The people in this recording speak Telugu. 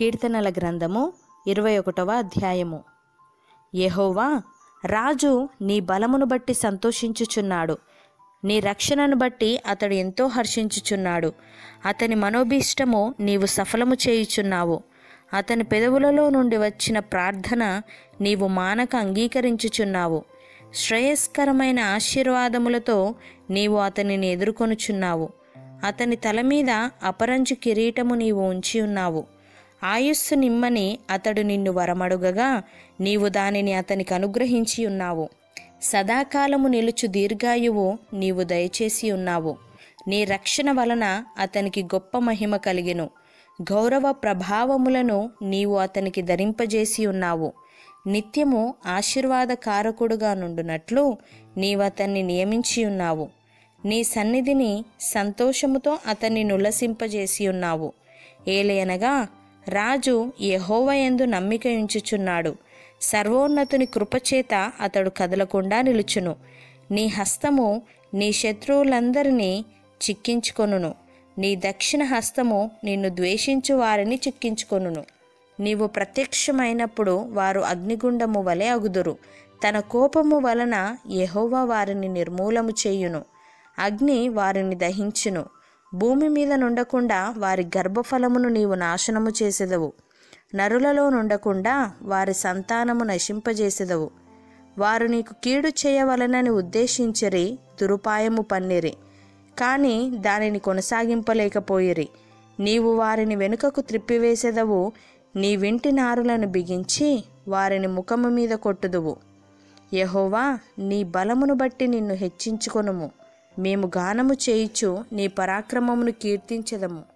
కీర్తనల గ్రంథము ఇరవై ఒకటవ అధ్యాయము యెహోవా రాజు నీ బలమును బట్టి సంతోషించుచున్నాడు నీ రక్షణను బట్టి అతడు ఎంతో హర్షించుచున్నాడు అతని మనోభీష్టము నీవు సఫలము చేయుచున్నావు అతని పెదవులలో నుండి వచ్చిన ప్రార్థన నీవు మానక అంగీకరించుచున్నావు శ్రేయస్కరమైన ఆశీర్వాదములతో నీవు అతనిని ఎదుర్కొనుచున్నావు అతని తల మీద అపరంజు కిరీటము నీవు ఉంచి ఉన్నావు ఆయుస్సు నిమ్మని అతడు నిన్ను వరమడుగగా నీవు దానిని అతనికి అనుగ్రహించి ఉన్నావు సదాకాలము నిలుచు దీర్ఘాయువు నీవు దయచేసి ఉన్నావు నీ రక్షణ వలన అతనికి గొప్ప మహిమ కలిగెను గౌరవ ప్రభావములను నీవు అతనికి ధరింపజేసి ఉన్నావు నిత్యము ఆశీర్వాదకారకుడుగా నుండునట్లు నీవు అతన్ని నియమించి ఉన్నావు నీ సన్నిధిని సంతోషముతో అతన్ని నులసింపజేసి ఉన్నావు ఏలయనగా రాజు యెహోవయందు నమ్మిక ఉంచుచున్నాడు సర్వోన్నతుని కృపచేత అతడు కదలకుండా నిలుచును నీ హస్తము నీ శత్రువులందరినీ చిక్కించుకొనును నీ దక్షిణ హస్తము నిన్ను ద్వేషించు వారిని చిక్కించుకొనును నీవు ప్రత్యక్షమైనప్పుడు వారు అగ్నిగుండము వలె అగుదురు తన కోపము వలన యెహోవా వారిని నిర్మూలము చేయును అగ్ని వారిని దహించును భూమి మీద నుండకుండా వారి గర్భఫలమును నీవు నాశనము చేసెదవు నరులలో నుండకుండా వారి సంతానము నశింపజేసెదవు వారు నీకు కీడు చేయవలనని ఉద్దేశించిరి దురుపాయము పన్నిరి కానీ దానిని కొనసాగింపలేకపోయిరి నీవు వారిని వెనుకకు త్రిప్పివేసెదవు నీ వింటి నారులను బిగించి వారిని ముఖము మీద కొట్టుదువు యహోవా నీ బలమును బట్టి నిన్ను హెచ్చించుకొనుము మేము గానము చేయిచు నీ పరాక్రమమును కీర్తించెదము